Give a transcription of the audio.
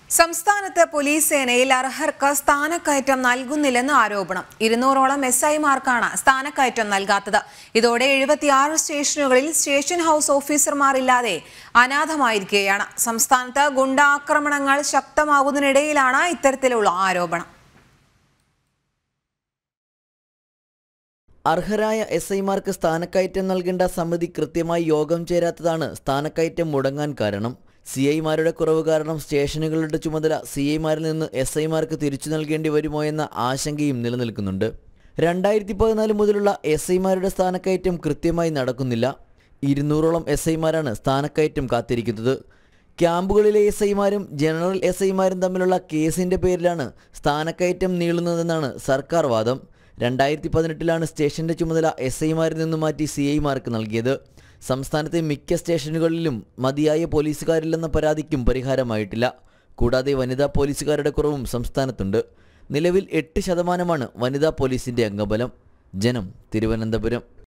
സംസ്ഥാനത്ത് പോലീസ് സേനയിൽ അർഹർക്ക് സ്ഥാനക്കയറ്റം നൽകുന്നില്ലെന്ന് ആരോപണം ഇരുന്നൂറോളം എസ് ഐമാർക്കാണ് സ്ഥാനക്കയറ്റം നൽകാത്തത് ഇതോടെ എഴുപത്തിയാറ് സ്റ്റേഷനുകളിൽ സ്റ്റേഷൻ ഹൌസ് ഓഫീസർമാരില്ലാതെ അനാഥമായിരിക്കുകയാണ് സംസ്ഥാനത്ത് ഗുണ്ടാക്രമണങ്ങൾ ശക്തമാകുന്നതിനിടയിലാണ് ഇത്തരത്തിലുള്ള ആരോപണം അർഹരായ എസ് ഐമാർക്ക് സ്ഥാനക്കയറ്റം നൽകേണ്ട സമിതി കൃത്യമായി യോഗം ചേരാത്തതാണ് സ്ഥാനക്കയറ്റം മുടങ്ങാൻ കാരണം സി ഐമാരുടെ കുറവ് കാരണം സ്റ്റേഷനുകളുടെ ചുമതല സി ഐമാരിൽ നിന്ന് എസ് ഐമാർക്ക് തിരിച്ചു നൽകേണ്ടി വരുമോ എന്ന ആശങ്കയും നിലനിൽക്കുന്നുണ്ട് രണ്ടായിരത്തി പതിനാല് മുതലുള്ള എസ് ഐമാരുടെ സ്ഥാനക്കയറ്റം കൃത്യമായി നടക്കുന്നില്ല ഇരുന്നൂറോളം എസ് ഐമാരാണ് സ്ഥാനക്കയറ്റം കാത്തിരിക്കുന്നത് ക്യാമ്പുകളിലെ എസ് ഐമാരും ജനറൽ എസ് ഐമാരും തമ്മിലുള്ള കേസിന്റെ പേരിലാണ് സ്ഥാനക്കയറ്റം നീളുന്നതെന്നാണ് സർക്കാർ വാദം രണ്ടായിരത്തി പതിനെട്ടിലാണ് സ്റ്റേഷന്റെ ചുമതല എസ് ഐമാരിൽ നിന്ന് മാറ്റി സി ഐമാർക്ക് നൽകിയത് സംസ്ഥാനത്തെ മിക്ക സ്റ്റേഷനുകളിലും മതിയായ പോലീസുകാരില്ലെന്ന പരാതിക്കും പരിഹാരമായിട്ടില്ല കൂടാതെ വനിതാ പോലീസുകാരുടെ കുറവും സംസ്ഥാനത്തുണ്ട് നിലവിൽ എട്ട് ശതമാനമാണ് വനിതാ പോലീസിന്റെ അംഗബലം ജനം തിരുവനന്തപുരം